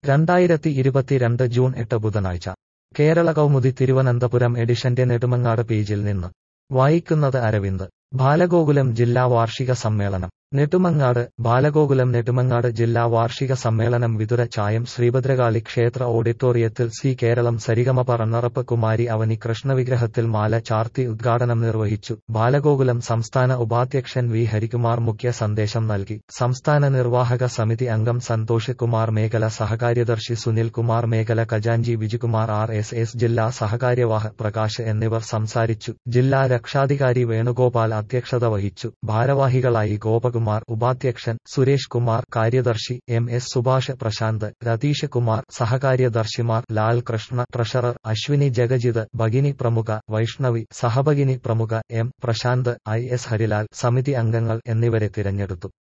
രണ്ടായിരത്തി ഇരുപത്തിരണ്ട് ജൂൺ എട്ട് ബുധനാഴ്ച കേരള കൗമുദി തിരുവനന്തപുരം എഡിഷന്റെ നെടുമങ്ങാട് പേജിൽ നിന്ന് വായിക്കുന്നത് അരവിന്ദ് ബാലഗോകുലം ജില്ലാ വാർഷിക സമ്മേളനം നെടുമങ്ങാട് ബാലഗോകുലം നെടുമങ്ങാട് ജില്ലാ വാർഷിക സമ്മേളനം വിതുര ചായം ശ്രീഭദ്രകാളി ക്ഷേത്ര ഓഡിറ്റോറിയത്തിൽ സി കേരളം സരിഗമ പറന്നറപ്പ് കുമാരി അവനി കൃഷ്ണവിഗ്രഹത്തിൽ മാല ചാർത്തി ഉദ്ഘാടനം നിർവഹിച്ചു ബാലഗോകുലം സംസ്ഥാന ഉപാധ്യക്ഷൻ വി ഹരികുമാർ മുഖ്യ സന്ദേശം നൽകി സംസ്ഥാന നിർവാഹക സമിതി അംഗം സന്തോഷ് കുമാർ മേഖല സഹകാര്യദർശി സുനിൽ കുമാർ മേഖല ഖജാൻജി വിജുകുമാർ ആർ എസ് എസ് ജില്ലാ സഹകാര്യവാഹ പ്രകാശ് എന്നിവർ സംസാരിച്ചു ജില്ലാ രക്ഷാധികാരി വേണുഗോപാൽ അധ്യക്ഷത വഹിച്ചു ഭാരവാഹികളായി ഗോപകുമാർ ഉപാധ്യക്ഷൻ സുരേഷ് കുമാർ കാര്യദർശി എം എസ് സുഭാഷ് പ്രശാന്ത് രതീഷ് കുമാർ സഹകാര്യദർശിമാർ ലാൽ കൃഷ്ണ ട്രഷറർ അശ്വിനി ജഗജിത് ഭഗിനി പ്രമുഖ വൈഷ്ണവി സഹഭഗിനി പ്രമുഖ M Prashanth I S Harilal സമിതി അംഗങ്ങൾ എന്നിവരെ തിരഞ്ഞെടുത്തു